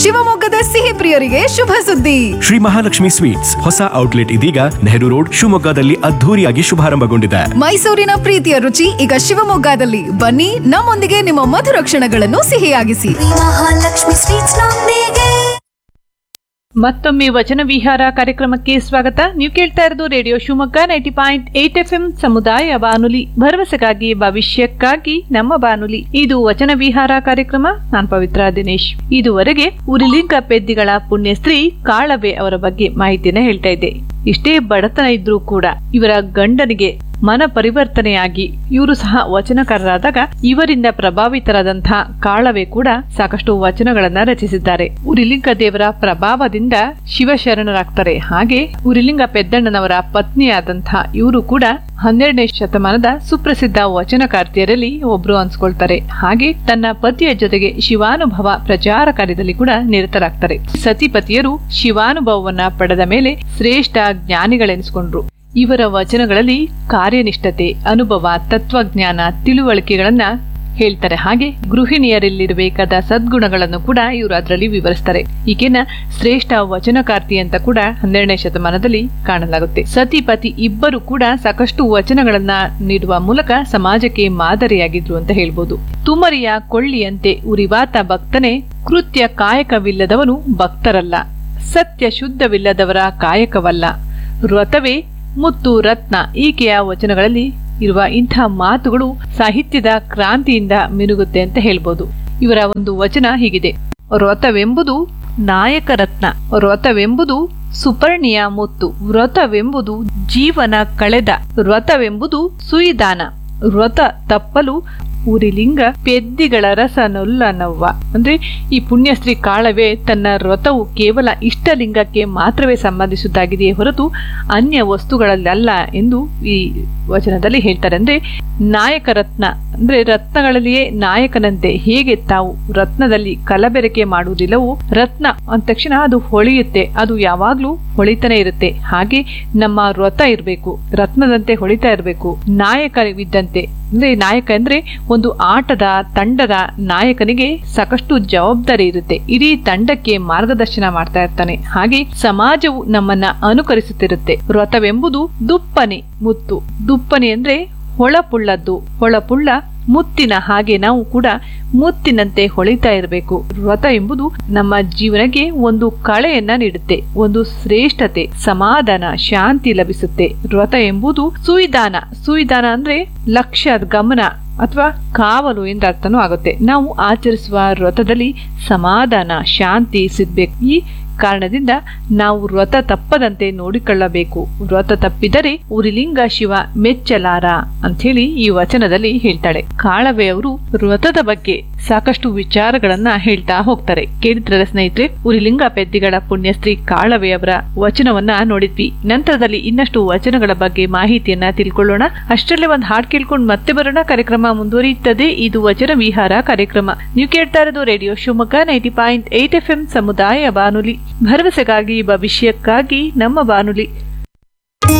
ಶಿವಮೊಗ್ಗದ ಸಿಹಿ ಪ್ರಿಯರಿಗೆ ಶುಭ ಸುದ್ದಿ ಶ್ರೀ ಮಹಾಲಕ್ಷ್ಮಿ ಸ್ವೀಟ್ಸ್ ಹೊಸ ಔಟ್ಲೆಟ್ ಇದೀಗ ನೆಹರು ರೋಡ್ ಶಿವಮೊಗ್ಗದಲ್ಲಿ ಅದ್ಧೂರಿಯಾಗಿ ಶುಭಾರಂಭಗೊಂಡಿದೆ ಮೈಸೂರಿನ ಪ್ರೀತಿಯ ರುಚಿ ಈಗ ಶಿವಮೊಗ್ಗದಲ್ಲಿ ಬನ್ನಿ ನಮ್ಮೊಂದಿಗೆ ನಿಮ್ಮ ಮಧುರ ಕ್ಷಣಗಳನ್ನು ಸಿಹಿಯಾಗಿಸಿ ಮಹಾಲಕ್ಷ್ಮಿ ಸ್ವೀಟ್ಸ್ ನೊಂದಿಗೆ ಮತ್ತೊಮ್ಮೆ ವಚನ ವಿಹಾರ ಕಾರ್ಯಕ್ರಮಕ್ಕೆ ಸ್ವಾಗತ ನೀವು ಕೇಳ್ತಾ ಇರೋದು radio Shivamogga ninety point eight F M ಸಮುದಾಯ ಬಾನುಲಿ ಭರವಸೆಗಾಗಿ ಭವಿಷ್ಯಕ್ಕಾಗಿ ನಮ್ಮ ಬಾನುಲಿ ಇದು ವಚನ ವಿಹಾರ ಕಾರ್ಯಕ್ರಮ ನಾನ್ ಪವಿತ್ರ ದಿನೇಶ್ ಇದುವರೆಗೆ ಉರಿಲಿಂಗ ಪೆದ್ದಿಗಳ ಪುಣ್ಯಸ್ತ್ರೀ ಕಾಳವೆ ಅವರ ಬಗ್ಗೆ ಮಾಹಿತಿಯನ್ನ ಹೇಳ್ತಾ ಇದ್ದೆ ಇಷ್ಟೇ ಬಡತನ ಇದ್ರೂ ಕೂಡ ಇವರ ಗಂಡನಿಗೆ ಮನ ಪರಿವರ್ತನೆಯಾಗಿ ಇವರು ಸಹ ವಚನಕಾರರಾದಾಗ ಇವರಿಂದ ಪ್ರಭಾವಿತರಾದಂತಹ ಕಾಳವೆ ಕೂಡ ಸಾಕಷ್ಟು ವಚನಗಳನ್ನ ರಚಿಸಿದ್ದಾರೆ ಉರಿಲಿಂಗ ದೇವರ ಪ್ರಭಾವದಿಂದ ಶಿವಶರಣರಾಗ್ತಾರೆ ಹಾಗೆ ಉರಿಲಿಂಗ ಪೆದ್ದಣ್ಣನವರ ಪತ್ನಿಯಾದಂತಹ ಇವರು ಕೂಡ ಹನ್ನೆರಡನೇ ಶತಮಾನದ ಸುಪ್ರಸಿದ್ಧ ವಚನಕಾರ್ತಿಯರಲ್ಲಿ ಒಬ್ರು ಅನ್ಸ್ಕೊಳ್ತಾರೆ ಹಾಗೆ ತನ್ನ ಪತಿಯ ಜೊತೆಗೆ ಶಿವಾನುಭವ ಪ್ರಚಾರ ಕಾರ್ಯದಲ್ಲಿ ಕೂಡ ನಿರತರಾಗ್ತಾರೆ ಸತಿಪತಿಯರು ಶಿವಾನುಭವವನ್ನ ಪಡೆದ ಮೇಲೆ ಶ್ರೇಷ್ಠ ಜ್ಞಾನಿಗಳೆನಿಸಿಕೊಂಡ್ರು ಇವರ ವಚನಗಳಲ್ಲಿ ಕಾರ್ಯನಿಷ್ಠತೆ ಅನುಭವ ತತ್ವಜ್ಞಾನ ತಿಳುವಳಿಕೆಗಳನ್ನ ಹೇಳ್ತಾರೆ ಹಾಗೆ ಗೃಹಿಣಿಯರಲ್ಲಿರಬೇಕಾದ ಸದ್ಗುಣಗಳನ್ನು ಕೂಡ ಇವರು ಅದರಲ್ಲಿ ವಿವರಿಸ್ತಾರೆ ಈಕೆನ ಶ್ರೇಷ್ಠ ವಚನಕಾರ್ತಿ ಅಂತ ಕೂಡ ಹನ್ನೆರಡನೇ ಶತಮಾನದಲ್ಲಿ ಕಾಣಲಾಗುತ್ತೆ ಸತಿಪತಿ ಇಬ್ಬರು ಕೂಡ ಸಾಕಷ್ಟು ವಚನಗಳನ್ನ ನೀಡುವ ಮೂಲಕ ಸಮಾಜಕ್ಕೆ ಮಾದರಿಯಾಗಿದ್ರು ಅಂತ ಹೇಳ್ಬೋದು ತುಮರಿಯ ಕೊಳ್ಳಿಯಂತೆ ಉರಿವಾತ ಭಕ್ತನೇ ಕೃತ್ಯ ಕಾಯಕವಿಲ್ಲದವನು ಭಕ್ತರಲ್ಲ ಸತ್ಯ ಶುದ್ಧವಿಲ್ಲದವರ ಕಾಯಕವಲ್ಲ ವ್ರತವೇ ಮುತ್ತು ರತ್ನ ಈಕೆಯ ವಚನಗಳಲ್ಲಿ ಇರುವ ಇಂಥ ಮಾತುಗಳು ಸಾಹಿತ್ಯದ ಕ್ರಾಂತಿಯಿಂದ ಮಿನುಗುತ್ತೆ ಅಂತ ಹೇಳ್ಬೋದು ಇವರ ಒಂದು ವಚನ ಹೀಗಿದೆ ವ್ರತವೆಂಬುದು ನಾಯಕ ರತ್ನ ವ್ರತವೆಂಬುದು ಸುಪರ್ಣಿಯ ಮುತ್ತು ವ್ರತವೆಂಬುದು ಜೀವನ ಕಳೆದ ವ್ರತವೆಂಬುದು ಸುಯಿದಾನ ವ್ರತ ತಪ್ಪಲು ಉರಿಲಿಂಗ ಪೆದ್ದಿಗಳ ರಸ ನೊಲ್ಲನವ್ವ ಅಂದ್ರೆ ಈ ಪುಣ್ಯಶ್ರೀ ಕಾಳವೇ ತನ್ನ ವ್ರತವು ಕೇವಲ ಇಷ್ಟಲಿಂಗಕ್ಕೆ ಮಾತ್ರವೇ ಸಂಬಂಧಿಸುತ್ತಾಗಿದೆಯೇ ಹೊರತು ಅನ್ಯ ವಸ್ತುಗಳಲ್ಲಲ್ಲ ಎಂದು ಈ ವಚನದಲ್ಲಿ ಹೇಳ್ತಾರೆ ಅಂದ್ರೆ ನಾಯಕ ರತ್ನ ಅಂದ್ರೆ ರತ್ನಗಳಲ್ಲಿಯೇ ನಾಯಕನಂತೆ ಹೇಗೆ ತಾವು ರತ್ನದಲ್ಲಿ ಕಲಬೆರಕೆ ಮಾಡುವುದಿಲ್ಲವೋ ರತ್ನ ಅಂದ ತಕ್ಷಣ ಅದು ಹೊಳೆಯುತ್ತೆ ಅದು ಯಾವಾಗ್ಲೂ ಹೊಳಿತಾನೆ ಇರುತ್ತೆ ಹಾಗೆ ನಮ್ಮ ವ್ರತ ಇರಬೇಕು ರತ್ನದಂತೆ ಹೊಳಿತಾ ಇರಬೇಕು ನಾಯಕವಿದ್ದಂತೆ ಅಂದ್ರೆ ನಾಯಕ ಅಂದ್ರೆ ಒಂದು ಆಟದ ತಂಡದ ನಾಯಕನಿಗೆ ಸಾಕಷ್ಟು ಜವಾಬ್ದಾರಿ ಇರುತ್ತೆ ಇಡೀ ತಂಡಕ್ಕೆ ಮಾರ್ಗದರ್ಶನ ಮಾಡ್ತಾ ಇರ್ತಾನೆ ಹಾಗೆ ಸಮಾಜವು ನಮ್ಮನ್ನ ಅನುಕರಿಸುತ್ತಿರುತ್ತೆ ವ್ರತವೆಂಬುದು ದುಪ್ಪನೆ ಮುತ್ತು ದುಪ್ಪನೆ ಅಂದ್ರೆ ಹೊಳಪುಳ್ಳದ್ದು ಹೊಳಪುಳ್ಳ ಮುತ್ತಿನ ಹಾಗೆ ನಾವು ಕೂಡ ಮುತ್ತಿನಂತೆ ಹೊಳಿತಾ ಇರಬೇಕು ವ್ರತ ಎಂಬುದು ನಮ್ಮ ಜೀವನಕ್ಕೆ ಒಂದು ಕಳೆಯನ್ನ ನೀಡುತ್ತೆ ಒಂದು ಶ್ರೇಷ್ಠತೆ ಸಮಾಧಾನ ಶಾಂತಿ ಲಭಿಸುತ್ತೆ ವ್ರತ ಎಂಬುದು ಸುವಿಧಾನ ಸುವಿಧಾನ ಅಂದ್ರೆ ಲಕ್ಷ್ಯ ಗಮನ ಅಥವಾ ಕಾವಲು ಎಂದ ಅರ್ಥನೂ ಆಗುತ್ತೆ ನಾವು ಆಚರಿಸುವ ವ್ರತದಲ್ಲಿ ಸಮಾಧಾನ ಶಾಂತಿ ಸಿಗ್ಬೇಕು ಈ ಕಾರಣದಿಂದ ನಾವು ವ್ರತ ತಪ್ಪದಂತೆ ನೋಡಿಕೊಳ್ಳಬೇಕು ವ್ರತ ತಪ್ಪಿದರೆ ಉರಿಲಿಂಗ ಶಿವ ಮೆಚ್ಚಲಾರ ಅಂಥೇಳಿ ಈ ವಚನದಲ್ಲಿ ಹೇಳ್ತಾಳೆ ಕಾಳವೆ ಅವರು ವ್ರತದ ಬಗ್ಗೆ ಸಾಕಷ್ಟು ವಿಚಾರಗಳನ್ನ ಹೇಳ್ತಾ ಹೋಗ್ತಾರೆ ಕೇಳಿದ್ರ ಸ್ನೇಹಿತರೆ ಉರಿಲಿಂಗ ಪೆದ್ದಿಗಳ ಪುಣ್ಯಶ್ರೀ ಕಾಳವೆಯವರ ವಚನವನ್ನ ನೋಡಿದ್ವಿ ನಂತರದಲ್ಲಿ ಇನ್ನಷ್ಟು ವಚನಗಳ ಬಗ್ಗೆ ಮಾಹಿತಿಯನ್ನ ತಿಳ್ಕೊಳ್ಳೋಣ ಅಷ್ಟರಲ್ಲೇ ಒಂದು ಹಾಡ್ ಕೇಳ್ಕೊಂಡು ಮತ್ತೆ ಬರೋಣ ಕಾರ್ಯಕ್ರಮ ಮುಂದುವರಿಯುತ್ತದೆ ಇದು ವಚನ ವಿಹಾರ ಕಾರ್ಯಕ್ರಮ ನೀವು ಕೇಳ್ತಾ ಇರೋದು radio Shivamogga ninety point eight F M ಸಮುದಾಯ ಬಾನುಲಿ ಭರವಸೆಗಾಗಿ ಭವಿಷ್ಯಕ್ಕಾಗಿ ನಮ್ಮ ಬಾನುಲಿ